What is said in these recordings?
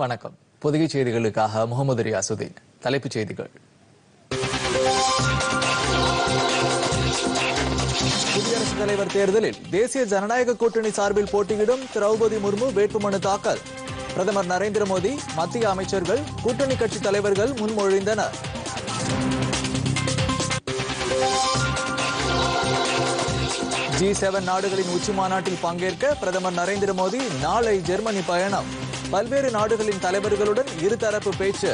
வணக்கம் புதிய செய்திகளுக்காக முகமது ரியாசுதீன் தலைப்புச் செய்திகள் குடியரசுத் தலைவர் தேர்தலில் தேசிய ஜனநாயக கூட்டணி சார்பில் போட்டியிடும் திரௌபதி முர்மு வேட்புமனு தாக்கல் பிரதமர் நரேந்திர மோடி மத்திய அமைச்சர்கள் கூட்டணி கட்சி தலைவர்கள் முன்மொழிந்தனர் ஜி செவன் நாடுகளின் உச்சி மாநாட்டில் பங்கேற்க பிரதமர் நரேந்திர மோடி நாளை ஜெர்மனி பயணம் பல்வேறு நாடுகளின் தலைவர்களுடன் இருதரப்பு பேச்சு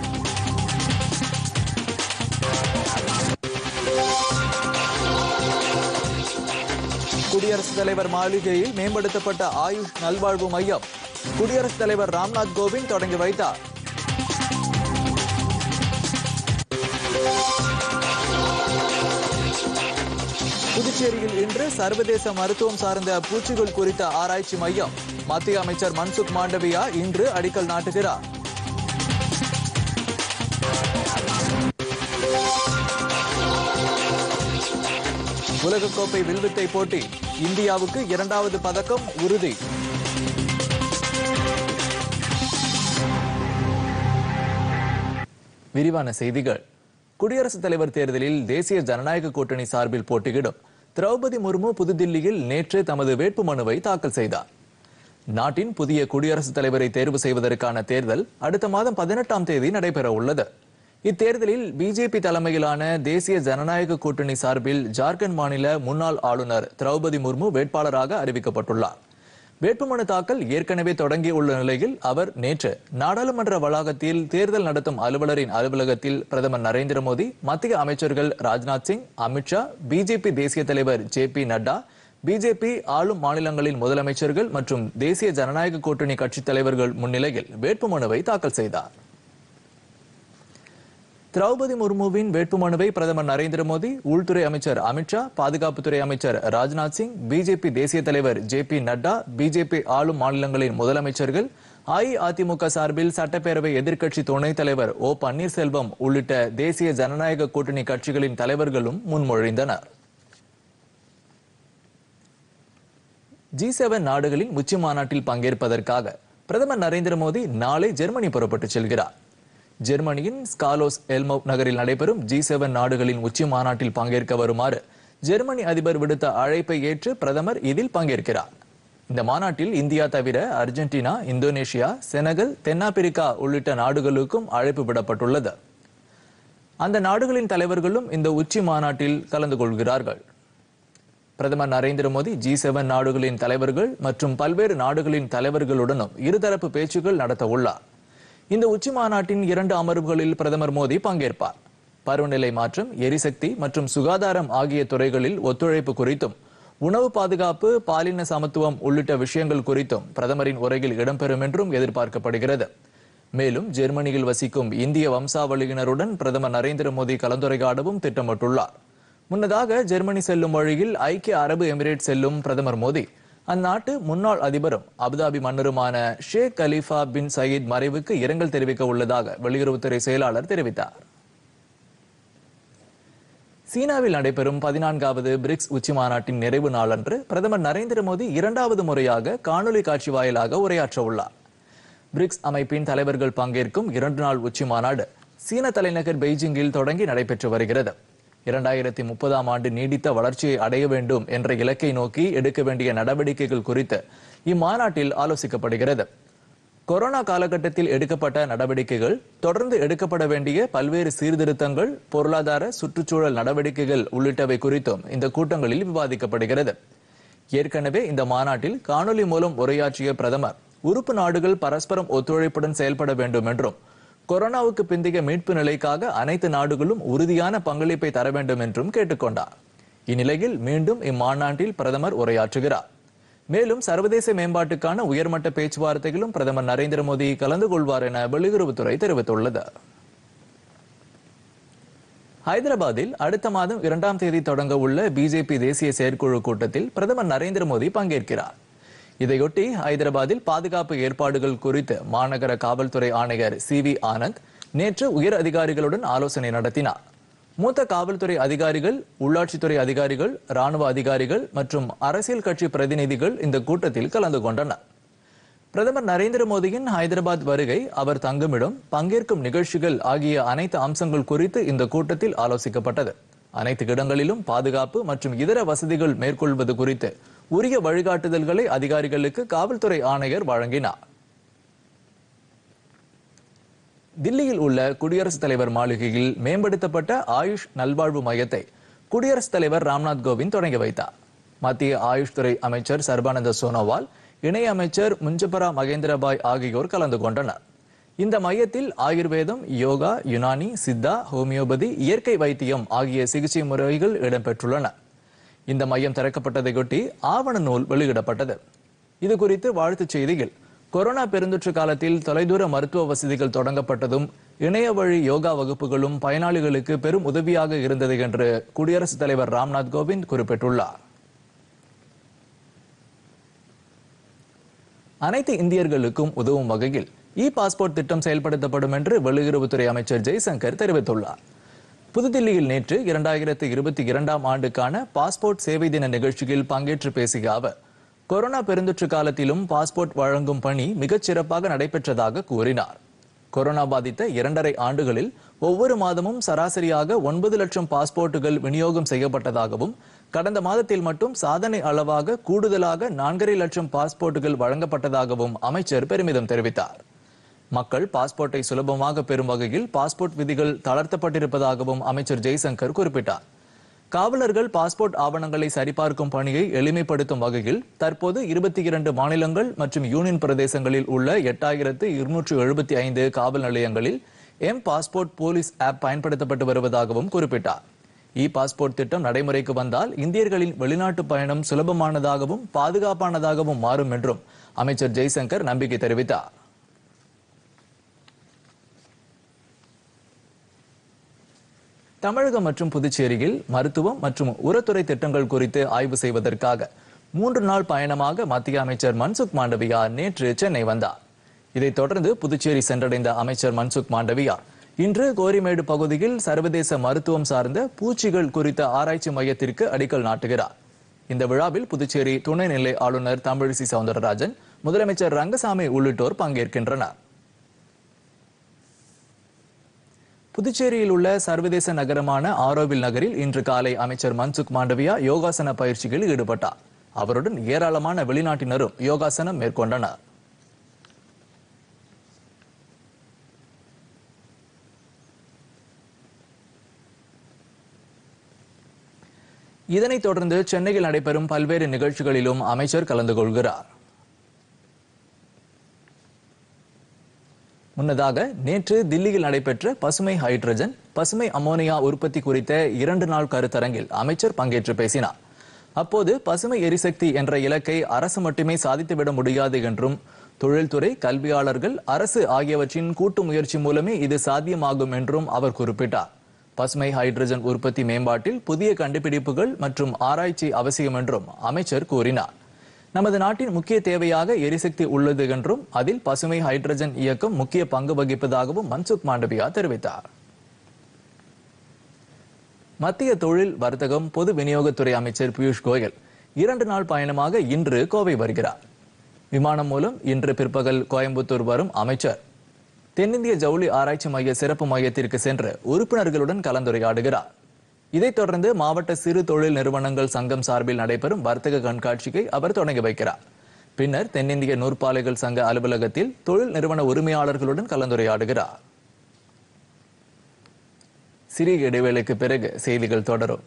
குடியரசுத் தலைவர் மாளிகையில் மேம்படுத்தப்பட்ட ஆயுஷ் நல்வாழ்வு மையம் குடியரசுத் தலைவர் ராம்நாத் கோவிந்த் தொடங்கி வைத்தார் புதுச்சேரியில் இன்று சர்வதேச மருத்துவம் சார்ந்த பூச்சிகள் குறித்த ஆராய்ச்சி மையம் மத்திய அமைச்சர் மன்சுக் மாண்டவியா இன்று அடிக்கல் நாட்டுகிறார் உலகக்கோப்பை வில்வித்தை போட்டி இந்தியாவுக்கு இரண்டாவது பதக்கம் உறுதி விரிவான செய்திகள் குடியரசுத் தலைவர் தேர்தலில் தேசிய ஜனநாயக கூட்டணி சார்பில் போட்டியிடும் திரௌபதி முர்மு புதுதில்லியில் நேற்று தமது வேட்புமனுவை தாக்கல் செய்தார் நாட்டின் புதிய குடியரசுத் தலைவரை தேர்வு செய்வதற்கான தேர்தல் அடுத்த மாதம் பதினெட்டாம் தேதி நடைபெற உள்ளது இத்தேர்தலில் பிஜேபி தலைமையிலான தேசிய ஜனநாயக கூட்டணி சார்பில் ஜார்க்கண்ட் மாநில முன்னாள் ஆளுநர் திரௌபதி முர்மு வேட்பாளராக அறிவிக்கப்பட்டுள்ளார் வேட்புமனு தாக்கல் ஏற்கனவே தொடங்கியுள்ள நிலையில் அவர் நேற்று நாடாளுமன்ற வளாகத்தில் தேர்தல் நடத்தும் அலுவலரின் அலுவலகத்தில் பிரதமர் நரேந்திர மோடி மத்திய அமைச்சர்கள் ராஜ்நாத் சிங் அமித்ஷா பிஜேபி தேசிய தலைவர் ஜே பி நட்டா பிஜேபி ஆளும் மாநிலங்களின் முதலமைச்சர்கள் மற்றும் தேசிய ஜனநாயக கூட்டணி கட்சித் தலைவர்கள் முன்னிலையில் வேட்புமனுவை தாக்கல் செய்தார் திரௌபதி முர்முவின் வேட்புமனுவை பிரதமர் நரேந்திர மோடி உள்துறை அமைச்சர் அமித்ஷா பாதுகாப்புத்துறை அமைச்சர் ராஜ்நாத் சிங் பிஜேபி தேசிய தலைவர் ஜே பி நட்டா பிஜேபி ஆளும் மாநிலங்களின் முதலமைச்சர்கள் அஇஅதிமுக சார்பில் சட்டப்பேரவை எதிர்க்கட்சி துணைத் தலைவர் ஓ பன்னீர்செல்வம் உள்ளிட்ட தேசிய ஜனநாயக கூட்டணி கட்சிகளின் தலைவர்களும் முன்மொழிந்தனர் ஜி செவன் நாடுகளின் உச்சி மாநாட்டில் பங்கேற்பதற்காக பிரதமர் நரேந்திர மோடி நாளை ஜெர்மனி புறப்பட்டுச் செல்கிறார் ஜெர்மனியின் ஸ்காலோஸ் எல்மோ நகரில் நடைபெறும் ஜி செவன் நாடுகளின் உச்சி மாநாட்டில் பங்கேற்க வருமாறு ஜெர்மனி அதிபர் விடுத்த அழைப்பை ஏற்று பிரதமர் இதில் பங்கேற்கிறார் இந்த மாநாட்டில் இந்தியா தவிர அர்ஜென்டினா இந்தோனேஷியா செனகல் தென்னாப்பிரிக்கா உள்ளிட்ட நாடுகளுக்கும் அழைப்பு விடப்பட்டுள்ளது அந்த நாடுகளின் தலைவர்களும் இந்த உச்சி மாநாட்டில் கலந்து கொள்கிறார்கள் பிரதமர் நரேந்திர மோடி ஜி செவன் நாடுகளின் தலைவர்கள் மற்றும் பல்வேறு நாடுகளின் தலைவர்களுடனும் இருதரப்பு பேச்சுக்கள் நடத்த உள்ளார் இந்த உச்சி மாநாட்டின் இரண்டு அமர்வுகளில் பிரதமர் மோடி பங்கேற்பார் பருவநிலை மாற்றம் எரிசக்தி மற்றும் சுகாதாரம் ஆகிய துறைகளில் ஒத்துழைப்பு குறித்தும் உணவு பாதுகாப்பு பாலின சமத்துவம் உள்ளிட்ட விஷயங்கள் குறித்தும் பிரதமரின் உரையில் இடம்பெறும் என்றும் எதிர்பார்க்கப்படுகிறது மேலும் ஜெர்மனியில் வசிக்கும் இந்திய வம்சாவளியினருடன் பிரதமர் நரேந்திர மோடி கலந்துரையாடவும் திட்டமிட்டுள்ளார் முன்னதாக ஜெர்மனி செல்லும் வழியில் ஐக்கிய அரபு எமிரேட் செல்லும் பிரதமர் மோடி அந்நாட்டு முன்னாள் அதிபரும் அபுதாபி மன்னருமான ஷேக் கலீஃபா பின் சயீத் மறைவுக்கு இரங்கல் தெரிவிக்க உள்ளதாக வெளியுறவுத்துறை செயலாளர் தெரிவித்தார் சீனாவில் நடைபெறும் பதினான்காவது பிரிக்ஸ் உச்சி மாநாட்டின் நிறைவு நாளன்று பிரதமர் நரேந்திர மோடி இரண்டாவது முறையாக காணொலி காட்சி வாயிலாக உரையாற்ற உள்ளார் பிரிக்ஸ் அமைப்பின் தலைவர்கள் பங்கேற்கும் இரண்டு நாள் உச்சி மாநாடு சீன தலைநகர் பெய்ஜிங்கில் தொடங்கி நடைபெற்று வருகிறது இரண்டாயிரத்தி முப்பதாம் ஆண்டு நீடித்த வளர்ச்சியை அடைய வேண்டும் என்ற இலக்கை நோக்கி எடுக்க வேண்டிய நடவடிக்கைகள் குறித்து இம்மாநாட்டில் ஆலோசிக்கப்படுகிறது கொரோனா காலகட்டத்தில் எடுக்கப்பட்ட நடவடிக்கைகள் தொடர்ந்து எடுக்கப்பட வேண்டிய பல்வேறு சீர்திருத்தங்கள் பொருளாதார சுற்றுச்சூழல் நடவடிக்கைகள் உள்ளிட்டவை குறித்தும் இந்த கூட்டங்களில் விவாதிக்கப்படுகிறது ஏற்கனவே இந்த மாநாட்டில் காணொலி மூலம் உரையாற்றிய பிரதமர் உறுப்பு நாடுகள் பரஸ்பரம் ஒத்துழைப்புடன் செயல்பட வேண்டும் என்றும் கொரோனாவுக்கு பிந்தைய மீட்பு நிலைக்காக அனைத்து நாடுகளும் உறுதியான பங்களிப்பை தர வேண்டும் என்றும் கேட்டுக்கொண்டார் இந்நிலையில் மீண்டும் இம்மாநாட்டில் பிரதமர் உரையாற்றுகிறார் மேலும் சர்வதேச மேம்பாட்டுக்கான உயர்மட்ட பேச்சுவார்த்தைகளும் பிரதமர் நரேந்திர மோடி கலந்து கொள்வார் என வெளியுறவுத்துறை தெரிவித்துள்ளது ஹைதராபாத்தில் அடுத்த மாதம் இரண்டாம் தேதி தொடங்க உள்ள பிஜேபி தேசிய செயற்குழு கூட்டத்தில் பிரதமர் நரேந்திர மோடி பங்கேற்கிறார் இதையொட்டி ஹைதராபாத்தில் பாதுகாப்பு ஏற்பாடுகள் குறித்து மாநகர காவல்துறை ஆணையர் சி வி ஆனந்த் நேற்று உயர் அதிகாரிகளுடன் ஆலோசனை நடத்தினார் மூத்த காவல்துறை அதிகாரிகள் உள்ளாட்சித்துறை அதிகாரிகள் ராணுவ அதிகாரிகள் மற்றும் அரசியல் கட்சி பிரதிநிதிகள் இந்த கூட்டத்தில் கலந்து கொண்டனர் பிரதமர் நரேந்திர மோடியின் ஹைதராபாத் வருகை அவர் தங்குமிடம் பங்கேற்கும் நிகழ்ச்சிகள் ஆகிய அனைத்து அம்சங்கள் குறித்து இந்த கூட்டத்தில் ஆலோசிக்கப்பட்டது அனைத்து இடங்களிலும் பாதுகாப்பு மற்றும் இதர வசதிகள் மேற்கொள்வது குறித்து உரிய வழிகாட்டுதல்களை அதிகாரிகளுக்கு காவல்துறை ஆணையர் வழங்கினார் தில்லியில் உள்ள குடியரசுத் தலைவர் மாளிகையில் மேம்படுத்தப்பட்ட ஆயுஷ் நல்வாழ்வு மையத்தை குடியரசுத் தலைவர் ராம்நாத் கோவிந்த் தொடங்கி வைத்தார் மத்திய ஆயுஷ் துறை அமைச்சர் சர்பானந்த சோனோவால் இணை அமைச்சர் முஞ்சபரா மகேந்திரபாய் ஆகியோர் கலந்து கொண்டனர் இந்த மையத்தில் ஆயுர்வேதம் யோகா யுனானி சித்தா ஹோமியோபதி இயற்கை வைத்தியம் ஆகிய சிகிச்சை முறைகள் இடம்பெற்றுள்ளன இந்த மையம் திறக்கப்பட்டதையொட்டி ஆவண நூல் வெளியிடப்பட்டது இது குறித்து வாழ்த்துச் செய்தியில் கொரோனா பெருந்தொற்று காலத்தில் தொலைதூர மருத்துவ வசதிகள் தொடங்கப்பட்டதும் இணைய வழி யோகா வகுப்புகளும் பயனாளிகளுக்கு பெரும் உதவியாக இருந்தது என்று குடியரசுத் தலைவர் ராம்நாத் கோவிந்த் குறிப்பிட்டுள்ளார் அனைத்து இந்தியர்களுக்கும் உதவும் வகையில் இ பாஸ்போர்ட் திட்டம் செயல்படுத்தப்படும் என்று வெளியுறவுத்துறை அமைச்சர் ஜெய்சங்கர் தெரிவித்துள்ளார் புதுதில்லியில் நேற்று இரண்டாயிரத்து இருபத்தி இரண்டாம் ஆண்டுக்கான பாஸ்போர்ட் சேவை தின நிகழ்ச்சியில் பங்கேற்று பேசிய அவர் கொரோனா பெருந்தொற்று காலத்திலும் பாஸ்போர்ட் வழங்கும் பணி மிகச் சிறப்பாக நடைபெற்றதாக கூறினார் கொரோனா பாதித்த இரண்டரை ஆண்டுகளில் ஒவ்வொரு மாதமும் சராசரியாக ஒன்பது லட்சம் பாஸ்போர்ட்டுகள் விநியோகம் செய்யப்பட்டதாகவும் கடந்த மாதத்தில் மட்டும் சாதனை அளவாக கூடுதலாக நான்கரை லட்சம் பாஸ்போர்ட்டுகள் வழங்கப்பட்டதாகவும் அமைச்சர் பெருமிதம் தெரிவித்தார் மக்கள் பாஸ்போர்ட்டை சுலபமாக பெறும் வகையில் பாஸ்போர்ட் விதிகள் தளர்த்தப்பட்டிருப்பதாகவும் அமைச்சர் ஜெய்சங்கர் குறிப்பிட்டார் காவலர்கள் பாஸ்போர்ட் ஆவணங்களை சரிபார்க்கும் பணியை எளிமைப்படுத்தும் வகையில் தற்போது இருபத்தி இரண்டு மாநிலங்கள் மற்றும் யூனியன் பிரதேசங்களில் உள்ள எட்டாயிரத்து இருநூற்று எழுபத்தி ஐந்து காவல் நிலையங்களில் எம் பாஸ்போர்ட் போலீஸ் ஆப் பயன்படுத்தப்பட்டு வருவதாகவும் குறிப்பிட்டார் இ பாஸ்போர்ட் திட்டம் நடைமுறைக்கு வந்தால் இந்தியர்களின் வெளிநாட்டு பயணம் சுலபமானதாகவும் பாதுகாப்பானதாகவும் மாறும் என்றும் அமைச்சர் ஜெய்சங்கர் நம்பிக்கை தெரிவித்தார் தமிழகம் மற்றும் புதுச்சேரியில் மருத்துவம் மற்றும் உரத்துறை திட்டங்கள் குறித்து ஆய்வு செய்வதற்காக மூன்று நாள் பயணமாக மத்திய அமைச்சர் மன்சுக் மாண்டவியா நேற்று சென்னை வந்தார் இதைத் தொடர்ந்து புதுச்சேரி சென்றடைந்த அமைச்சர் மன்சுக் மாண்டவியா இன்று கோரிமேடு பகுதியில் சர்வதேச மருத்துவம் சார்ந்த பூச்சிகள் குறித்த ஆராய்ச்சி மையத்திற்கு அடிக்கல் நாட்டுகிறார் இந்த விழாவில் புதுச்சேரி துணைநிலை ஆளுநர் தமிழிசை சவுந்தரராஜன் முதலமைச்சர் ரங்கசாமி உள்ளிட்டோர் பங்கேற்கின்றனர் புதுச்சேரியில் உள்ள சர்வதேச நகரமான ஆரோவில் நகரில் இன்று காலை அமைச்சர் மன்சுக் மாண்டவியா யோகாசன பயிற்சியில் ஈடுபட்டார் அவருடன் ஏராளமான வெளிநாட்டினரும் யோகாசனம் மேற்கொண்டனர் இதனைத் தொடர்ந்து சென்னையில் நடைபெறும் பல்வேறு நிகழ்ச்சிகளிலும் அமைச்சர் கலந்து கொள்கிறார் முன்னதாக நேற்று தில்லியில் நடைபெற்ற பசுமை ஹைட்ரஜன் பசுமை அமோனியா உற்பத்தி குறித்த இரண்டு நாள் கருத்தரங்கில் அமைச்சர் பங்கேற்று பேசினார் அப்போது பசுமை எரிசக்தி என்ற இலக்கை அரசு மட்டுமே சாதித்துவிட முடியாது என்றும் தொழில்துறை கல்வியாளர்கள் அரசு ஆகியவற்றின் கூட்டு முயற்சி மூலமே இது சாத்தியமாகும் என்றும் அவர் குறிப்பிட்டார் பசுமை ஹைட்ரஜன் உற்பத்தி மேம்பாட்டில் புதிய கண்டுபிடிப்புகள் மற்றும் ஆராய்ச்சி அவசியம் என்றும் அமைச்சர் கூறினார் நமது நாட்டின் முக்கிய தேவையாக எரிசக்தி உள்ளது என்றும் அதில் பசுமை ஹைட்ரஜன் இயக்கம் முக்கிய பங்கு வகிப்பதாகவும் மன்சுக் மாண்டவியா தெரிவித்தார் மத்திய தொழில் வர்த்தகம் பொது விநியோகத்துறை அமைச்சர் பியூஷ் கோயல் இரண்டு நாள் பயணமாக இன்று கோவை வருகிறார் விமானம் மூலம் இன்று பிற்பகல் கோயம்புத்தூர் வரும் அமைச்சர் தென்னிந்திய ஜவுளி ஆராய்ச்சி மைய சிறப்பு மையத்திற்கு சென்று உறுப்பினர்களுடன் கலந்துரையாடுகிறார் இதைத் தொடர்ந்து மாவட்ட சிறு தொழில் நிறுவனங்கள் சங்கம் சார்பில் நடைபெறும் வர்த்தக கண்காட்சியை அவர் தொடங்கி வைக்கிறார் பின்னர் தென்னிந்திய நூற்பாலைகள் சங்க அலுவலகத்தில் தொழில் நிறுவன உரிமையாளர்களுடன் கலந்துரையாடுகிறார் சிறிய இடைவேளைக்கு பிறகு செய்திகள் தொடரும்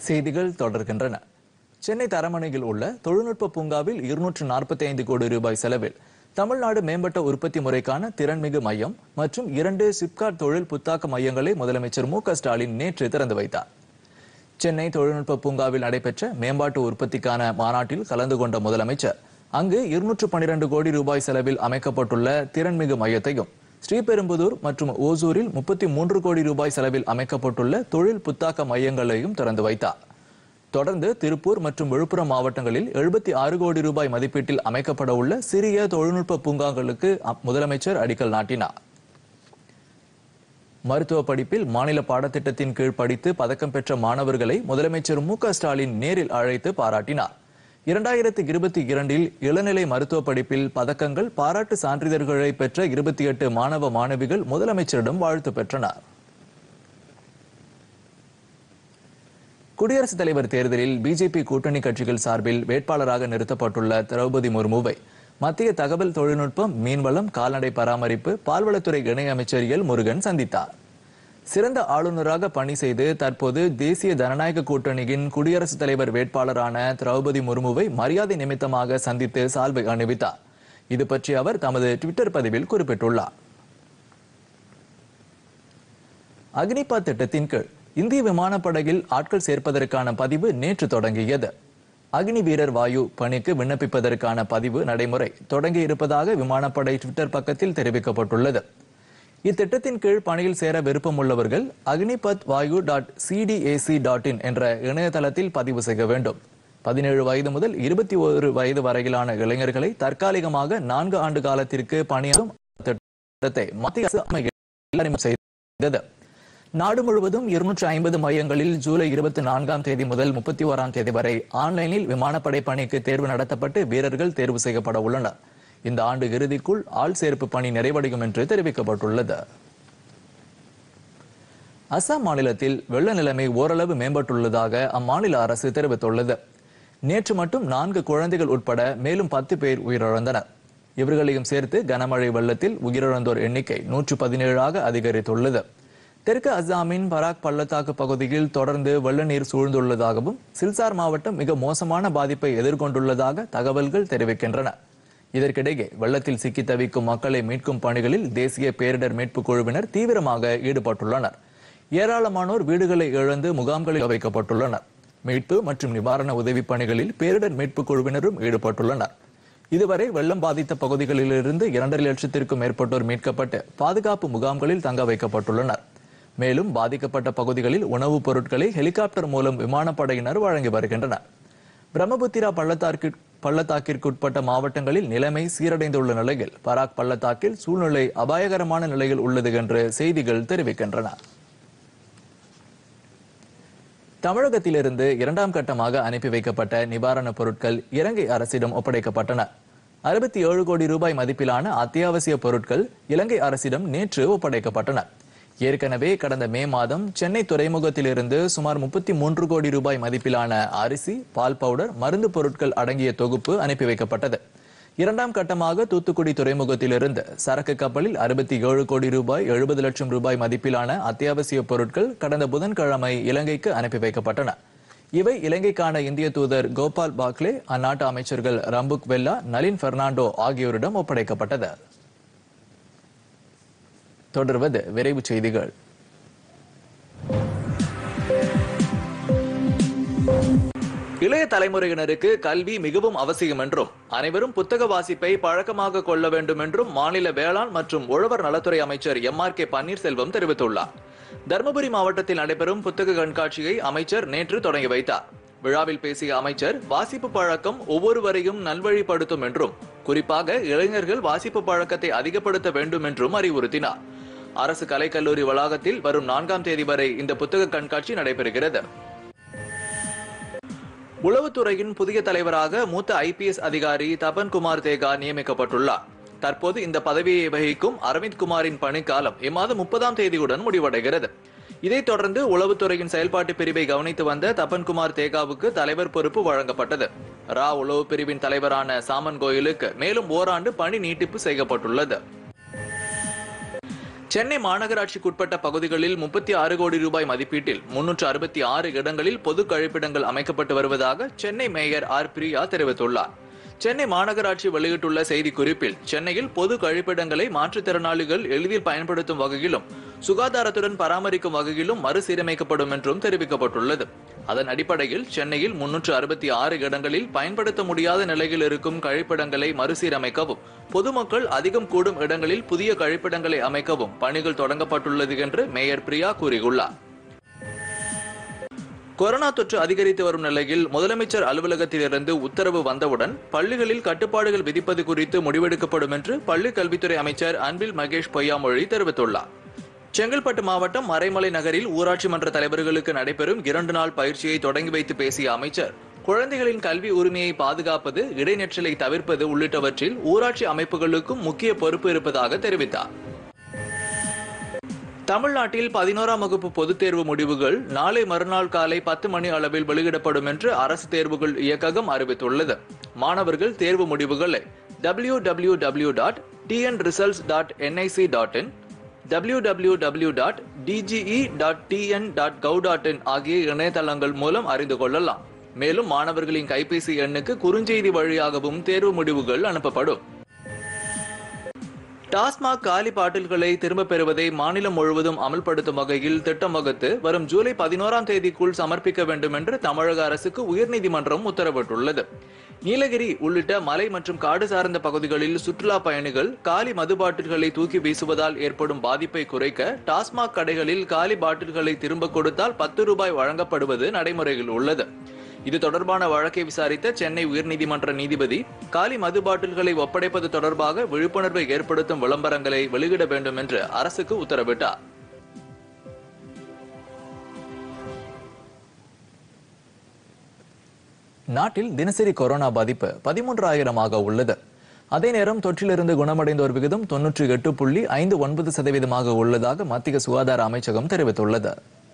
செய்திகள் தொடர்கின்றன சென்னை தரமணையில் உள்ள தொழில்நுட்ப பூங்காவில் இருநூற்று நாற்பத்தி ஐந்து கோடி ரூபாய் செலவில் தமிழ்நாடு மேம்பட்ட உற்பத்தி முறைக்கான திறன்மிகு மையம் மற்றும் இரண்டு சிப்காட் தொழில் புத்தாக்க மையங்களை முதலமைச்சர் மு க ஸ்டாலின் நேற்று திறந்து வைத்தார் சென்னை தொழில்நுட்ப பூங்காவில் நடைபெற்ற மேம்பாட்டு உற்பத்திக்கான மாநாட்டில் கலந்து கொண்ட முதலமைச்சர் அங்கு இருநூற்று பனிரெண்டு கோடி ரூபாய் செலவில் அமைக்கப்பட்டுள்ள திறன்மிகு மையத்தையும் ஸ்ரீபெரும்புதூர் மற்றும் ஓசூரில் முப்பத்தி மூன்று கோடி ரூபாய் செலவில் அமைக்கப்பட்டுள்ள தொழில் புத்தாக்க மையங்களையும் திறந்து வைத்தார் தொடர்ந்து திருப்பூர் மற்றும் விழுப்புரம் மாவட்டங்களில் எழுபத்தி ஆறு கோடி ரூபாய் மதிப்பீட்டில் அமைக்கப்பட உள்ள சிறிய தொழில்நுட்ப பூங்காங்களுக்கு அ- முதலமைச்சர் அடிக்கல் நாட்டினார் மருத்துவ படிப்பில் மாநில பாடத்திட்டத்தின் கீழ் படித்து பதக்கம் பெற்ற மாணவர்களை முதலமைச்சர் மு க ஸ்டாலின் நேரில் அழைத்து பாராட்டினார் இரண்டாயிரத்தி இருபத்தி இரண்டில் இளநிலை மருத்துவ படிப்பில் பதக்கங்கள் பாராட்டு சான்றிதழ்களை பெற்ற இருபத்தி எட்டு மாணவ மாணவிகள் முதலமைச்சரிடம் வாழ்த்து பெற்றனர் குடியரசுத் தலைவர் தேர்தலில் பிஜேபி கூட்டணி கட்சிகள் சார்பில் வேட்பாளராக நிறுத்தப்பட்டுள்ள திரௌபதி முர்முவை மத்திய தகவல் தொழில்நுட்பம் மீன்வளம் கால்நடை பராமரிப்பு பால்வளத்துறை இணையமைச்சர் எல் முருகன் சந்தித்தார் சிறந்த ஆளுநராக பணி செய்து தற்போது தேசிய ஜனநாயக கூட்டணியின் குடியரசுத் தலைவர் வேட்பாளரான திரௌபதி முர்முவை மரியாதை நிமித்தமாக சந்தித்து சால்வை அணிவித்தார் இது பற்றி அவர் தமது ட்விட்டர் பதிவில் குறிப்பிட்டுள்ளார் அக்னிபாத் திட்டத்தின் கீழ் இந்திய விமானப்படையில் ஆட்கள் சேர்ப்பதற்கான பதிவு நேற்று தொடங்கியது அக்னி வீரர் வாயு பணிக்கு விண்ணப்பிப்பதற்கான பதிவு நடைமுறை தொடங்கி இருப்பதாக விமானப்படை ட்விட்டர் பக்கத்தில் தெரிவிக்கப்பட்டுள்ளது இத்திட்டத்தின் கீழ் பணியில் சேர விருப்பமுள்ளவர்கள் Agnipath Vayu dot CDAC dot in என்ற இணையதளத்தில் பதிவு செய்ய வேண்டும் பதினேழு வயது முதல் இருபத்தி ஒரு வயது வரையிலான இளைஞர்களை தற்காலிகமாக நான்கு ஆண்டு காலத்திற்கு பணியாற்றும் திட்டத்தை மத்திய அரசு அண்மையில் அறிமுகம் செய்தது நாடு முழுவதும் இருநூற்று ஐம்பது மையங்களில் ஜூலை இருபத்தி நான்காம் தேதி முதல் முப்பத்தி ஓராம் தேதி வரை ஆன்லைனில் விமானப்படை பணிக்கு தேர்வு நடத்தப்பட்டு வீரர்கள் தேர்வு செய்யப்பட உள்ளனர் இந்த ஆண்டு இறுதிக்குள் ஆள் சேர்ப்பு பணி நிறைவடையும் என்று தெரிவிக்கப்பட்டுள்ளது அசாம் மாநிலத்தில் வெள்ள நிலைமை ஓரளவு மேம்பட்டுள்ளதாக அம்மாநில அரசு தெரிவித்துள்ளது நேற்று மட்டும் நான்கு குழந்தைகள் உட்பட மேலும் பத்து பேர் உயிரிழந்தனர் இவர்களையும் சேர்த்து கனமழை வெள்ளத்தில் உயிரிழந்தோர் எண்ணிக்கை நூற்று பதினேழாக அதிகரித்துள்ளது தெற்கு அஸ்ஸாமின் பராக் பள்ளத்தாக்கு பகுதியில் தொடர்ந்து வெள்ள நீர் சூழ்ந்துள்ளதாகவும் சில்சார் மாவட்டம் மிக மோசமான பாதிப்பை எதிர்கொண்டுள்ளதாக தகவல்கள் தெரிவிக்கின்றன இதற்கிடையே வெள்ளத்தில் சிக்கி தவிக்கும் மக்களை மீட்கும் பணிகளில் தேசிய பேரிடர் மீட்புக் குழுவினர் தீவிரமாக ஈடுபட்டுள்ளனர் ஏராளமானோர் வீடுகளை இழந்து முகாம்களில் வைக்கப்பட்டுள்ளனர் மீட்பு மற்றும் நிவாரண உதவிப் பணிகளில் பேரிடர் மீட்புக் குழுவினரும் ஈடுபட்டுள்ளனர் இதுவரை வெள்ளம் பாதித்த பகுதிகளிலிருந்து இரண்டரை லட்சத்திற்கும் மேற்பட்டோர் மீட்கப்பட்டு பாதுகாப்பு முகாம்களில் தங்க வைக்கப்பட்டுள்ளனர் மேலும் பாதிக்கப்பட்ட பகுதிகளில் உணவுப் பொருட்களை ஹெலிகாப்டர் மூலம் விமானப்படையினர் வழங்கி வருகின்றனர் பிரம்மபுத்திரா பள்ளத்தாக்கு பள்ளத்தாக்கிற்குட்பட்ட மாவட்டங்களில் நிலைமை சீரடைந்துள்ள நிலையில் பராக் பள்ளத்தாக்கில் சூழ்நிலை அபாயகரமான நிலையில் உள்ளது என்று செய்திகள் தெரிவிக்கின்றன தமிழகத்திலிருந்து இரண்டாம் கட்டமாக அனுப்பி வைக்கப்பட்ட நிவாரணப் பொருட்கள் இலங்கை அரசிடம் ஒப்படைக்கப்பட்டன அறுபத்தி ஏழு கோடி ரூபாய் மதிப்பிலான அத்தியாவசிய பொருட்கள் இலங்கை அரசிடம் நேற்று ஒப்படைக்கப்பட்டன ஏற்கனவே கடந்த மே மாதம் சென்னை துறைமுகத்திலிருந்து சுமார் முப்பத்தி மூன்று கோடி ரூபாய் மதிப்பிலான அரிசி பால் பவுடர் மருந்து பொருட்கள் அடங்கிய தொகுப்பு அனுப்பி வைக்கப்பட்டது இரண்டாம் கட்டமாக தூத்துக்குடி துறைமுகத்திலிருந்து சரக்கு கப்பலில் அறுபத்தி ஏழு கோடி ரூபாய் எழுபது லட்சம் ரூபாய் மதிப்பிலான அத்தியாவசிய பொருட்கள் கடந்த புதன்கிழமை இலங்கைக்கு அனுப்பி வைக்கப்பட்டன இவை இலங்கைக்கான இந்திய தூதர் கோபால் பாக்லே அந்நாட்டு அமைச்சர்கள் ரம்புக் வெல்லா நளின் பெர்னாண்டோ ஆகியோரிடம் ஒப்படைக்கப்பட்டது தொடர்வது விரைவுச் செய்திகள் இளைய தலைமுறையினருக்கு கல்வி மிகவும் அவசியம் என்றும் அனைவரும் புத்தக வாசிப்பை பழக்கமாக கொள்ள வேண்டும் என்றும் மாநில வேளாண் மற்றும் உழவர் நலத்துறை அமைச்சர் எம் ஆர் கே பன்னீர்செல்வம் தெரிவித்துள்ளார் தருமபுரி மாவட்டத்தில் நடைபெறும் புத்தக கண்காட்சியை அமைச்சர் நேற்று தொடங்கி வைத்தார் விழாவில் பேசிய அமைச்சர் வாசிப்பு பழக்கம் ஒவ்வொருவரையும் நல்வழிப்படுத்தும் என்றும் குறிப்பாக இளைஞர்கள் வாசிப்பு பழக்கத்தை அதிகப்படுத்த வேண்டும் என்றும் அறிவுறுத்தினார் அரசு கலைக்கல்லூரி வளாகத்தில் வரும் நான்காம் தேதி வரை இந்த புத்தக கண்காட்சி நடைபெறுகிறது உளவுத்துறையின் புதிய தலைவராக மூத்த ஐபிஎஸ் அதிகாரி தபன்குமார் தேகா நியமிக்கப்பட்டுள்ளார் தற்போது இந்த பதவியை வகிக்கும் அரவிந்த் குமாரின் பணிக்காலம் இம்மாதம் முப்பதாம் தேதியுடன் முடிவடைகிறது இதைத் தொடர்ந்து உளவுத்துறையின் செயல்பாட்டு பிரிவை கவனித்து வந்த தபன்குமார் தேகாவுக்கு தலைவர் பொறுப்பு வழங்கப்பட்டது ரா உளவு பிரிவின் தலைவரான சாமன் கோயிலுக்கு மேலும் ஓராண்டு பணி நீட்டிப்பு செய்யப்பட்டுள்ளது சென்னை மாநகராட்சிக்குட்பட்ட பகுதிகளில் முப்பத்தி ஆறு கோடி ரூபாய் மதிப்பீட்டில் முன்னூற்று அறுபத்தி ஆறு இடங்களில் பொது கழிப்பிடங்கள் அமைக்கப்பட்டு வருவதாக சென்னை மேயர் ஆர் பிரியா தெரிவித்துள்ளார் சென்னை மாநகராட்சி வெளியிட்டுள்ள செய்திக்குறிப்பில் சென்னையில் பொது கழிப்பிடங்களை மாற்றுத்திறனாளிகள் எளிதில் பயன்படுத்தும் வகையிலும் சுகாதாரத்துடன் பராமரிக்கும் வகையிலும் மறுசீரமைக்கப்படும் என்றும் தெரிவிக்கப்பட்டுள்ளது அதன் அடிப்படையில் சென்னையில் முன்னூற்று அறுபத்தி ஆறு இடங்களில் பயன்படுத்த முடியாத நிலையில் இருக்கும் கழிப்பிடங்களை மறுசீரமைக்கவும் பொதுமக்கள் அதிகம் கூடும் இடங்களில் புதிய கழிப்பிடங்களை அமைக்கவும் பணிகள் தொடங்கப்பட்டுள்ளது என்று மேயர் பிரியா கூறியுள்ளார் கொரோனா தொற்று அதிகரித்து வரும் நிலையில் முதலமைச்சர் அலுவலகத்திலிருந்து உத்தரவு வந்தவுடன் பள்ளிகளில் கட்டுப்பாடுகள் விதிப்பது குறித்து முடிவெடுக்கப்படும் என்று பள்ளி கல்வித்துறை அமைச்சர் அன்பில் மகேஷ் பொய்யாமொழி தெரிவித்துள்ளார் செங்கல்பட்டு மாவட்டம் மறைமலை நகரில் ஊராட்சி மன்ற தலைவர்களுக்கு நடைபெறும் இரண்டு நாள் பயிற்சியை தொடங்கி வைத்து பேசிய அமைச்சர் குழந்தைகளின் கல்வி உரிமையை பாதுகாப்பது இடைநிற்றலை தவிர்ப்பது உள்ளிட்டவற்றில் ஊராட்சி அமைப்புகளுக்கும் முக்கிய பொறுப்பு இருப்பதாக தெரிவித்தார் தமிழ்நாட்டில் பதினோராம் வகுப்பு பொதுத் தேர்வு முடிவுகள் நாளை மறுநாள் காலை பத்து மணி அளவில் வெளியிடப்படும் என்று அரசு தேர்வுகள் இயக்ககம் அறிவித்துள்ளது மாணவர்கள் தேர்வு முடிவுகளை W W W dot TN results dot NIC dot in W W W dot DGE dot TN dot gov dot in ஆகிய இணையதளங்கள் மூலம் அறிந்து கொள்ளலாம் மேலும் மாணவர்களின் கைபேசி எண்ணுக்கு குறுஞ்செய்தி வழியாகவும் தேர்வு முடிவுகள் அனுப்பப்படும் டாஸ்மாக் காலி பாட்டில்களை திரும்பப் பெறுவதை மாநிலம் முழுவதும் அமல்படுத்தும் வகையில் திட்டம் வகுத்து வரும் ஜூலை பதினோராம் தேதிக்குள் சமர்ப்பிக்க வேண்டும் என்று தமிழக அரசுக்கு உயர்நீதிமன்றம் உத்தரவிட்டுள்ளது நீலகிரி உள்ளிட்ட மலை மற்றும் காடு சார்ந்த பகுதிகளில் சுற்றுலா பயணிகள் காலி மது பாட்டில்களை தூக்கி வீசுவதால் ஏற்படும் பாதிப்பை குறைக்க டாஸ்மாக் கடைகளில் காலி பாட்டில்களை திரும்ப கொடுத்தால் பத்து ரூபாய் வழங்கப்படுவது நடைமுறையில் உள்ளது இது தொடர்பான வழக்கை விசாரித்த சென்னை உயர்நீதிமன்ற நீதிபதி காலி மது பாட்டில்களை ஒப்படைப்பது தொடர்பாக விழிப்புணர்வை ஏற்படுத்தும் விளம்பரங்களை வெளியிட வேண்டும் என்று அரசுக்கு உத்தரவிட்டார் நாட்டில் தினசரி கொரோனா பாதிப்பு பதிமூன்றாயிரமாக உள்ளது அதே நேரம் தொற்றிலிருந்து குணமடைந்தோர் விகிதம் தொன்னூற்றி எட்டு புள்ளி ஐந்து ஒன்பது சதவீதமாக உள்ளதாக மத்திய சுகாதார அமைச்சகம் தெரிவித்துள்ளது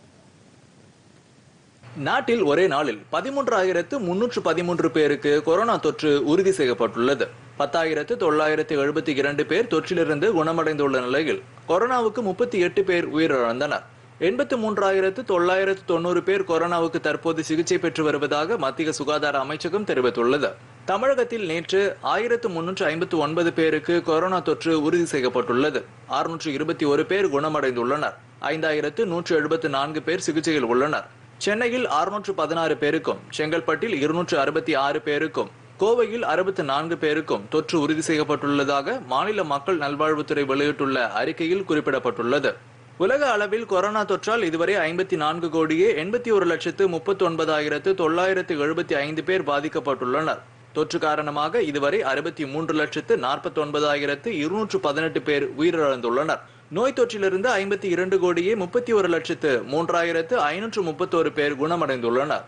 நாட்டில் ஒரே நாளில் பதிமூன்றாயிரத்து முன்னூற்று பதிமூன்று பேருக்கு கொரோனா தொற்று உறுதி செய்யப்பட்டுள்ளது பத்தாயிரத்து தொள்ளாயிரத்து எழுபத்தி இரண்டு பேர் தொற்றிலிருந்து குணமடைந்துள்ள நிலையில் கொரோனாவுக்கு முப்பத்தி எட்டு பேர் உயிரிழந்தனர் எண்பத்தி மூன்றாயிரத்து தொள்ளாயிரத்து தொண்ணூறு பேர் கொரோனாவுக்கு தற்போது சிகிச்சை பெற்று வருவதாக மத்திய சுகாதார அமைச்சகம் தெரிவித்துள்ளது தமிழகத்தில் நேற்று ஆயிரத்து முன்னூற்று ஐம்பத்து ஒன்பது பேருக்கு கொரோனா தொற்று உறுதி செய்யப்பட்டுள்ளது அறுநூற்று இருபத்தி ஒரு பேர் குணமடைந்துள்ளனர் ஐந்தாயிரத்து நூற்று எழுபத்து நான்கு பேர் சிகிச்சையில் உள்ளனர் சென்னையில் அறுநூற்று பதினாறு பேருக்கும் செங்கல்பட்டில் இருநூற்று அறுபத்தி ஆறு பேருக்கும் கோவையில் அறுபத்தி நான்கு பேருக்கும் தொற்று உறுதி செய்யப்பட்டுள்ளதாக மாநில மக்கள் நல்வாழ்வுத்துறை வெளியிட்டுள்ள அறிக்கையில் குறிப்பிடப்பட்டுள்ளது உலக அளவில் கொரோனா தொற்றால் இதுவரை ஐம்பத்தி நான்கு கோடியே எண்பத்தி ஒரு லட்சத்து முப்பத்தி ஒன்பதாயிரத்து தொள்ளாயிரத்து எழுபத்தி ஐந்து பேர் பாதிக்கப்பட்டுள்ளனர் தொற்று காரணமாக இதுவரை அறுபத்தி மூன்று லட்சத்து நாற்பத்தி ஒன்பதாயிரத்து இருநூற்று பதினெட்டு பேர் உயிரிழந்துள்ளனர் நோய் தொற்றிலிருந்து ஐம்பத்தி இரண்டு கோடியே முப்பத்தி ஒரு லட்சத்து மூன்றாயிரத்து ஐநூற்று முப்பத்தோரு பேர் குணமடைந்துள்ளனர்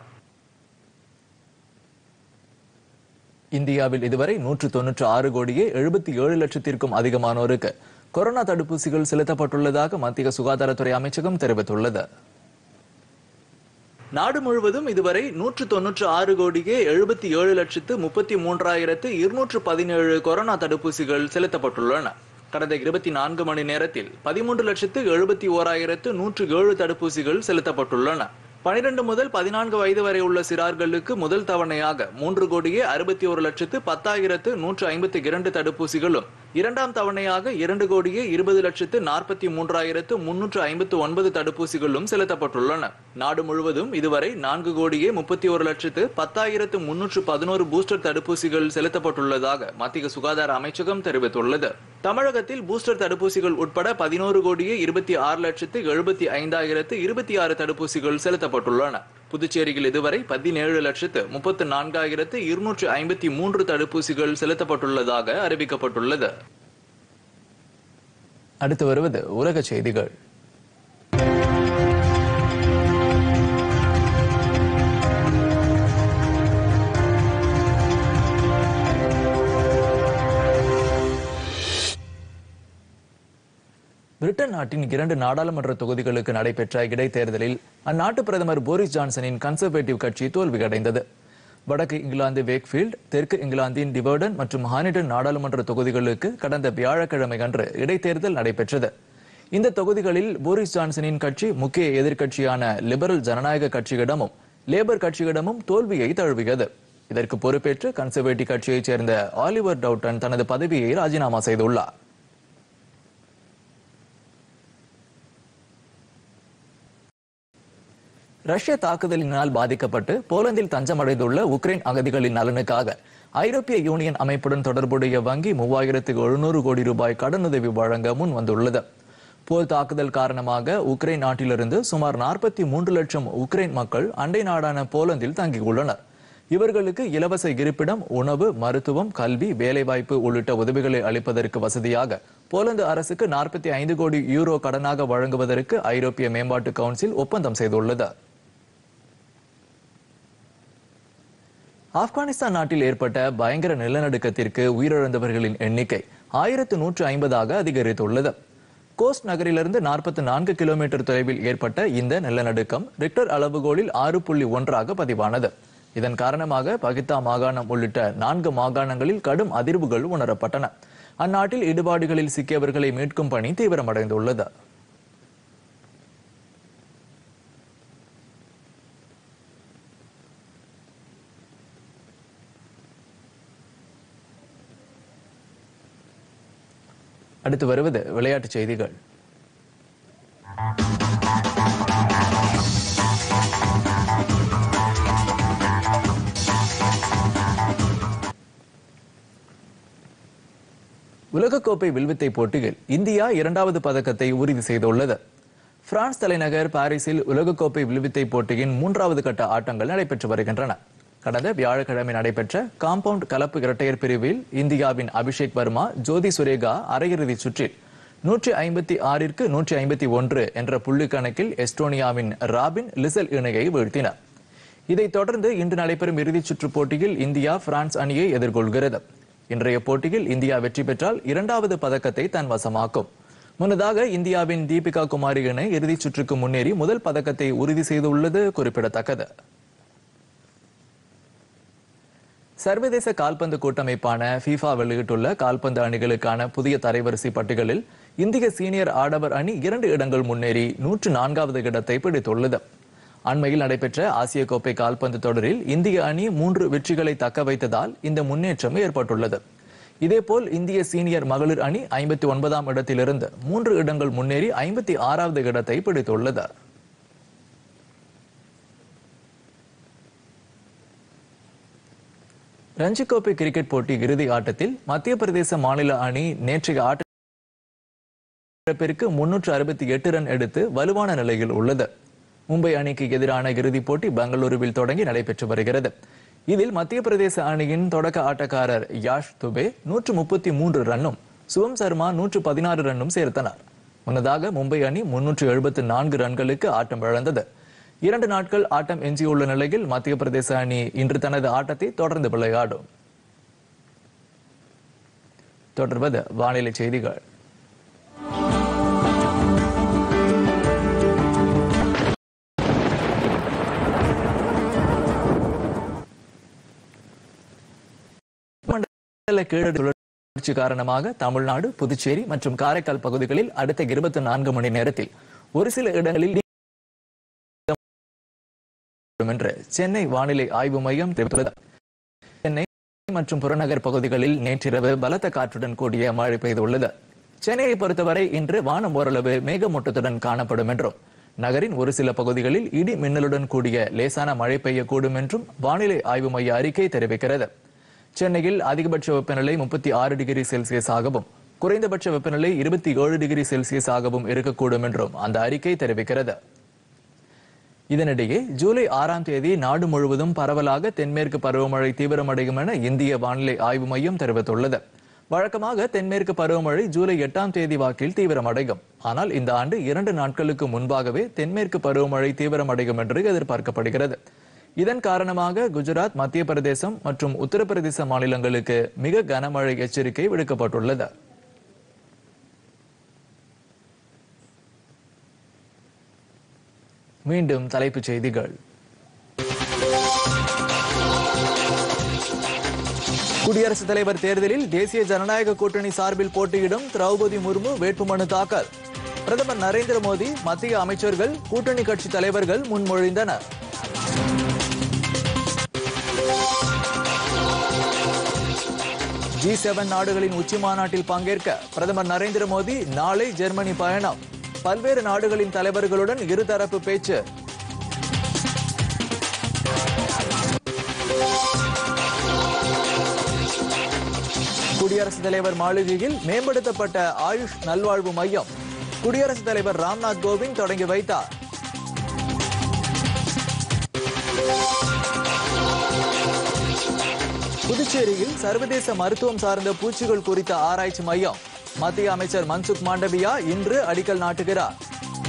இந்தியாவில் இதுவரை நூற்று தொன்னூற்று ஆறு கோடியே எழுபத்தி ஏழு லட்சத்திற்கும் அதிகமானோருக்கு கொரோனா தடுப்பூசிகள் செலுத்தப்பட்டுள்ளதாக மத்திய சுகாதாரத்துறை அமைச்சகம் தெரிவித்துள்ளது நாடு முழுவதும் இதுவரை நூற்று தொன்னூற்று ஆறு கோடியே எழுபத்தி ஏழு லட்சத்து முப்பத்தி மூன்றாயிரத்து இருநூற்று பதினேழு கொரோனா தடுப்பூசிகள் செலுத்தப்பட்டுள்ளன கடந்த இருபத்தி நான்கு மணி நேரத்தில் பதிமூன்று லட்சத்து எழுபத்தி ஓராயிரத்து நூற்று ஏழு தடுப்பூசிகள் செலுத்தப்பட்டுள்ளன பனிரெண்டு முதல் பதினான்கு வயது வரை உள்ள சிறார்களுக்கு முதல் தவணையாக மூன்று கோடியே அறுபத்தி ஒரு லட்சத்து பத்தாயிரத்து நூற்று ஐம்பத்தி இரண்டு தடுப்பூசிகளும் இரண்டாம் தவணையாக இரண்டு கோடியே இருபது லட்சத்து நாற்பத்தி மூன்றாயிரத்து முன்னூற்று ஐம்பத்து ஒன்பது தடுப்பூசிகளும் செலுத்தப்பட்டுள்ளன நாடு முழுவதும் இதுவரை நான்கு கோடியே முப்பத்தி ஒரு லட்சத்து பத்தாயிரத்து முன்னூற்று பதினோரு பூஸ்டர் தடுப்பூசிகள் செலுத்தப்பட்டுள்ளதாக மத்திய சுகாதார அமைச்சகம் தெரிவித்துள்ளது தமிழகத்தில் பூஸ்டர் தடுப்பூசிகள் உட்பட பதினோரு கோடியே இருபத்தி ஆறு லட்சத்து எழுபத்தி ஐந்தாயிரத்து இருபத்தி ஆறு தடுப்பூசிகள் செலுத்தப்பட்டுள்ளன புதுச்சேரியில் இதுவரை பதினேழு லட்சத்து முப்பத்து நான்காயிரத்து இருநூற்று ஐம்பத்தி மூன்று தடுப்பூசிகள் செலுத்தப்பட்டுள்ளதாக அறிவிக்கப்பட்டுள்ளது அடுத்து வருவது உலக செய்திகள் பிரிட்டன் நாட்டின் இரண்டு நாடாளுமன்ற தொகுதிகளுக்கு நடைபெற்ற இடைத்தேர்தலில் அந்நாட்டு பிரதமர் போரிஸ் ஜான்சனின் கன்சர்வேட்டிவ் கட்சி தோல்வியடைந்தது வடக்கு இங்கிலாந்து வேக்ஃபீல்ட் தெற்கு இங்கிலாந்தின் டிவர்டன் மற்றும் ஹானிடன் நாடாளுமன்ற தொகுதிகளுக்கு கடந்த வியாழக்கிழமை அன்று இடைத்தேர்தல் நடைபெற்றது இந்த தொகுதிகளில் போரிஸ் ஜான்சனின் கட்சி முக்கிய எதிர்க்கட்சியான லிபரல் ஜனநாயக கட்சியிடமும் லேபர் கட்சியிடமும் தோல்வியை தழுவியது இதற்கு பொறுப்பேற்று கன்சர்வேட்டிவ் கட்சியைச் சேர்ந்த ஆலிவர் டவுட்டன் தனது பதவியை ராஜினாமா செய்துள்ளார் ரஷ்ய தாக்குதலினால் பாதிக்கப்பட்டு போலந்தில் தஞ்சமடைந்துள்ள உக்ரைன் அகதிகளின் நலனுக்காக ஐரோப்பிய யூனியன் அமைப்புடன் தொடர்புடைய வங்கி மூவாயிரத்து எழுநூறு கோடி ரூபாய் கடனுதவி வழங்க முன் வந்துள்ளது போர் தாக்குதல் காரணமாக உக்ரைன் நாட்டிலிருந்து சுமார் நாற்பத்தி மூன்று லட்சம் உக்ரைன் மக்கள் அண்டை நாடான போலந்தில் தங்கியுள்ளனர் இவர்களுக்கு இலவச இருப்பிடம் உணவு மருத்துவம் கல்வி வேலைவாய்ப்பு உள்ளிட்ட உதவிகளை அளிப்பதற்கு வசதியாக போலந்து அரசுக்கு நாற்பத்தி ஐந்து கோடி யூரோ கடனாக வழங்குவதற்கு ஐரோப்பிய மேம்பாட்டு கவுன்சில் ஒப்பந்தம் செய்துள்ளது ஆப்கானிஸ்தான் நாட்டில் ஏற்பட்ட பயங்கர நிலநடுக்கத்திற்கு உயிரிழந்தவர்களின் எண்ணிக்கை ஆயிரத்து நூற்று ஐம்பதாக அதிகரித்துள்ளது கோஸ்ட் நகரிலிருந்து நாற்பத்தி நான்கு கிலோமீட்டர் தொலைவில் ஏற்பட்ட இந்த நிலநடுக்கம் ரிக்டர் அளவுகோலில் ஆறு புள்ளி ஒன்றாக பதிவானது இதன் காரணமாக பகித்தா மாகாணம் உள்ளிட்ட நான்கு மாகாணங்களில் கடும் அதிர்வுகள் உணரப்பட்டன அந்நாட்டில் இடுபாடுகளில் சிக்கியவர்களை மீட்கும் பணி தீவிரமடைந்துள்ளது அடுத்து வருவது விளையாட்டுச் செய்திகள் உலகக்கோப்பை வில்வித்தை போட்டியில் இந்தியா இரண்டாவது பதக்கத்தை உறுதி செய்துள்ளது பிரான்ஸ் தலைநகர் பாரிஸில் உலகக்கோப்பை வில்வித்தை போட்டியின் மூன்றாவது கட்ட ஆட்டங்கள் நடைபெற்று வருகின்றன கடந்த வியாழக்கிழமை நடைபெற்ற காம்பவுண்ட் கலப்பு இரட்டையர் பிரிவில் இந்தியாவின் அபிஷேக் வர்மா ஜோதி சுரேகா அரையிறுதிச் சுற்றில் நூற்றி ஐம்பத்தி ஆறிற்கு நூற்றி ஐம்பத்தி ஒன்று என்ற புள்ளி கணக்கில் எஸ்டோனியாவின் ராபின் லிசல் இணையை வீழ்த்தினர் இதைத் தொடர்ந்து இன்று நடைபெறும் இறுதிச் சுற்று போட்டியில் இந்தியா பிரான்ஸ் அணியை எதிர்கொள்கிறது இன்றைய போட்டியில் இந்தியா வெற்றி பெற்றால் இரண்டாவது பதக்கத்தை தன் வசமாக்கும் முன்னதாக இந்தியாவின் தீபிகா குமாரி இணை இறுதிச் சுற்றுக்கு முன்னேறி முதல் பதக்கத்தை உறுதி செய்துள்ளது குறிப்பிடத்தக்கது சர்வதேச கால்பந்து கூட்டமைப்பான FIFA வெளியிட்டுள்ள கால்பந்து அணிகளுக்கான புதிய தரைவரிசை பட்டியலில் இந்திய சீனியர் ஆடவர் அணி இரண்டு இடங்கள் முன்னேறி நூற்று நான்காவது இடத்தை பிடித்துள்ளது அண்மையில் நடைபெற்ற ஆசிய கோப்பை கால்பந்து தொடரில் இந்திய அணி மூன்று வெற்றிகளை தக்க வைத்ததால் இந்த முன்னேற்றம் ஏற்பட்டுள்ளது இதேபோல் இந்திய சீனியர் மகளிர் அணி ஐம்பத்தி ஒன்பதாம் இடத்திலிருந்து மூன்று இடங்கள் முன்னேறி ஐம்பத்தி ஆறாவது இடத்தை பிடித்துள்ளது ரஞ்சி கோப்பை கிரிக்கெட் போட்டி இறுதி ஆட்டத்தில் மத்திய பிரதேச மாநில அணி நேற்றைய ஆட்ட இழப்பிற்கு முன்னூற்று அறுபத்தி எட்டு ரன் எடுத்து வலுவான நிலையில் உள்ளது மும்பை அணிக்கு எதிரான இறுதிப் போட்டி பெங்களூருவில் தொடங்கி நடைபெற்று வருகிறது இதில் மத்திய பிரதேச அணியின் தொடக்க ஆட்டக்காரர் யாஷ் துபே நூற்று முப்பத்தி மூன்று ரன்னும் சுவம் சர்மா நூற்று பதினாறு ரன்னும் சேர்த்தனர் முன்னதாக மும்பை அணி முன்னூற்று எழுபத்து நான்கு ரன்களுக்கு ஆட்டம் இழந்தது இரண்டு நாட்கள் ஆட்டம் எஞ்சியுள்ள நிலையில் மத்திய பிரதேச அணி இன்று தனது ஆட்டத்தை தொடர்ந்து விளையாடும் தொடர்வது வானிலை செய்திகள் மண்டல கீழடி சுழற்சி காரணமாக தமிழ்நாடு புதுச்சேரி மற்றும் காரைக்கால் பகுதிகளில் அடுத்த இருபத்தி நான்கு மணி நேரத்தில் ஒரு சில இடங்களில் என்று சென்னை வானிலை ஆய்வு மையம் தெரிவித்துள்ளது சென்னை மற்றும் புறநகர் பகுதிகளில் நேற்றிரவு பலத்த காற்றுடன் கூடிய மழை பெய்துள்ளது சென்னையை பொறுத்தவரை இன்று வானம் ஓரளவு மேகமூட்டத்துடன் காணப்படும் என்றும் நகரின் ஒரு சில பகுதிகளில் இடி மின்னலுடன் கூடிய லேசான மழை பெய்யக்கூடும் என்றும் வானிலை ஆய்வு மைய அறிக்கை தெரிவிக்கிறது சென்னையில் அதிகபட்ச வெப்பநிலை முப்பத்தி ஆறு டிகிரி செல்சியஸ் ஆகவும் குறைந்தபட்ச வெப்பநிலை இருபத்தி ஏழு டிகிரி செல்சியஸ் ஆகவும் இருக்கக்கூடும் என்றும் அந்த அறிக்கை தெரிவிக்கிறது இதனிடையே ஜூலை ஆறாம் தேதி நாடு முழுவதும் பரவலாக தென்மேற்கு பருவமழை தீவிரமடையும் என இந்திய வானிலை ஆய்வு மையம் தெரிவித்துள்ளது வழக்கமாக தென்மேற்கு பருவமழை ஜூலை எட்டாம் தேதி வாக்கில் தீவிரமடையும் ஆனால் இந்த ஆண்டு இரண்டு நாட்களுக்கு முன்பாகவே தென்மேற்கு பருவமழை தீவிரமடையும் என்று எதிர்பார்க்கப்படுகிறது இதன் காரணமாக குஜராத் மத்திய பிரதேசம் மற்றும் உத்தரப்பிரதேச மாநிலங்களுக்கு மிக கனமழை எச்சரிக்கை விடுக்கப்பட்டுள்ளது மீண்டும் தலைப்புச் செய்திகள் குடியரசுத் தலைவர் தேர்தலில் தேசிய ஜனநாயக கூட்டணி சார்பில் போட்டியிடும் திரௌபதி முர்மு வேட்புமனு தாக்கல் பிரதமர் நரேந்திர மோடி மத்திய அமைச்சர்கள் கூட்டணி கட்சி தலைவர்கள் முன்மொழிந்தனர் ஜி செவன் நாடுகளின் உச்சி மாநாட்டில் பங்கேற்க பிரதமர் நரேந்திர மோடி நாளை ஜெர்மனி பயணம் பல்வேறு நாடுகளின் தலைவர்களுடன் இருதரப்பு பேச்சு குடியரசுத் தலைவர் மாளிகையில் மேம்படுத்தப்பட்ட ஆயுஷ் நல்வாழ்வு மையம் குடியரசுத் தலைவர் ராம்நாத் கோவிந்த் தொடங்கி வைத்தார் புதுச்சேரியில் சர்வதேச மருத்துவம் சார்ந்த பூச்சிகள் குறித்த ஆராய்ச்சி மையம் மத்திய அமைச்சர் மன்சுக் மாண்டவியா இன்று அடிக்கல் நாட்டுகிறார்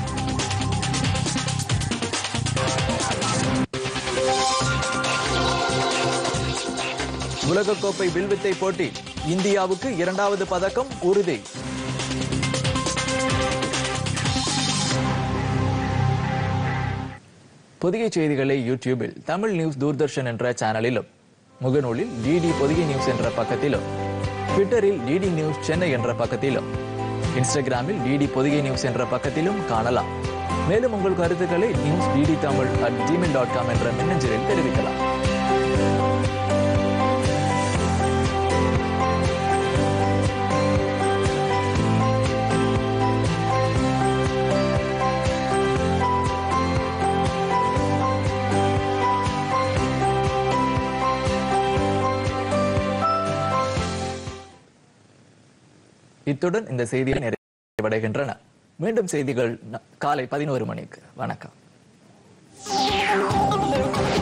உலகக்கோப்பை வில்வித்தை போட்டி இந்தியாவுக்கு இரண்டாவது பதக்கம் உறுதி புதிய செய்திகளை யூடியூபில் தமிழ் நியூஸ் தூர்தர்ஷன் என்ற சேனலிலும் முகநூலில் டிடி பொதிகை நியூஸ் என்ற பக்கத்திலும் ட்விட்டரில் டிடி நியூஸ் சென்னை என்ற பக்கத்திலும் இன்ஸ்டாகிராமில் டிடி பொதிகை நியூஸ் என்ற பக்கத்திலும் காணலாம் மேலும் உங்கள் கருத்துக்களை news DD Tamil at Gmail dot com என்ற மின்னஞ்சலில் தெரிவிக்கலாம் இத்துடன் இந்த செய்திகள் நிறைவடைகின்றன மீண்டும் செய்திகள் ந- காலை பதினோரு மணிக்கு வணக்கம்